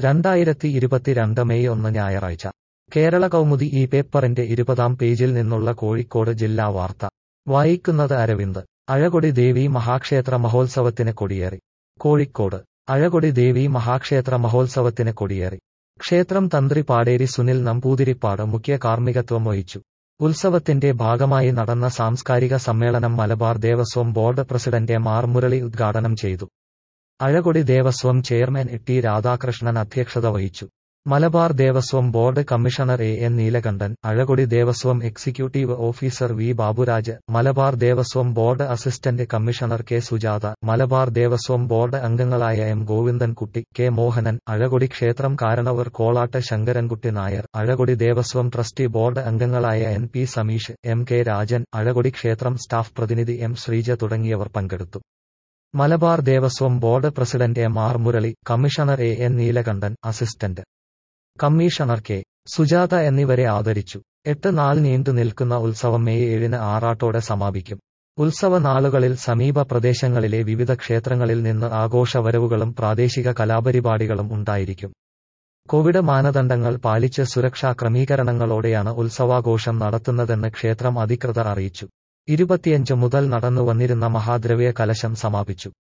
രണ്ടായിരത്തി ഇരുപത്തിരണ്ട് മെയ് ഒന്ന് ഞായറാഴ്ച കേരള കൗമുദി ഈ പേപ്പറിന്റെ ഇരുപതാം പേജിൽ നിന്നുള്ള കോഴിക്കോട് ജില്ലാ വാർത്ത വായിക്കുന്നത് അരവിന്ദ് അഴകൊടി ദേവി മഹാക്ഷേത്ര മഹോത്സവത്തിന് കൊടിയേറി കോഴിക്കോട് അഴകൊടി ദേവി മഹാക്ഷേത്ര മഹോത്സവത്തിന് കൊടിയേറി ക്ഷേത്രം തന്ത്രി പാടേരി സുനിൽ നമ്പൂതിരിപ്പാട് മുഖ്യ കാർമ്മികത്വം വഹിച്ചു ഉത്സവത്തിന്റെ ഭാഗമായി നടന്ന സാംസ്കാരിക സമ്മേളനം Malabar Devaswom board president M R Murali ഉദ്ഘാടനം ചെയ്തു അഴകൊടി ദേവസ്വം ചെയർമാൻ ടി രാധാകൃഷ്ണൻ അധ്യക്ഷത വഹിച്ചു Malabar Devaswom board commissioner A N Neelakantan Azhakodi Devaswom executive officer V Baburaj Malabar Devaswom board assistant commissioner K Sujatha Malabar Devaswom board അംഗങ്ങളായ എം ഗോവിന്ദൻകുട്ടി കെ മോഹനൻ അഴകൊടി ക്ഷേത്രം കാരണവർ കോളാട്ട് ശങ്കരൻകുട്ടി നായർ അഴകൊടി ദേവസ്വം ട്രസ്റ്റി ബോർഡ് അംഗങ്ങളായ N P Sameesh M K Rajan Azhakodi ക്ഷേത്രം സ്റ്റാഫ് പ്രതിനിധി എം ശ്രീജ തുടങ്ങിയവർ പങ്കെടുത്തു Malabar Devaswom board president M R Murali commissioner A N Neelakantan assistant commissioner K Sujatha എന്നിവരെ ആദരിച്ചു എട്ട് നാൾ നീണ്ടു നിൽക്കുന്ന ഉത്സവം മെയ് ഏഴിന് ആറാട്ടോടെ സമാപിക്കും ഉത്സവ നാളുകളിൽ സമീപ പ്രദേശങ്ങളിലെ വിവിധ ക്ഷേത്രങ്ങളിൽ നിന്ന് ആഘോഷവരവുകളും പ്രാദേശിക കലാപരിപാടികളും ഉണ്ടായിരിക്കും കോവിഡ് മാനദണ്ഡങ്ങൾ പാലിച്ച് സുരക്ഷാ ക്രമീകരണങ്ങളോടെയാണ് ഉത്സവാഘോഷം നടത്തുന്നതെന്ന് ക്ഷേത്രം അധികൃതർ അറിയിച്ചു ഇരുപത്തിയഞ്ച് മുതൽ നടന്നു വന്നിരുന്ന മഹാദ്രവ്യ കലശം സമാപിച്ചു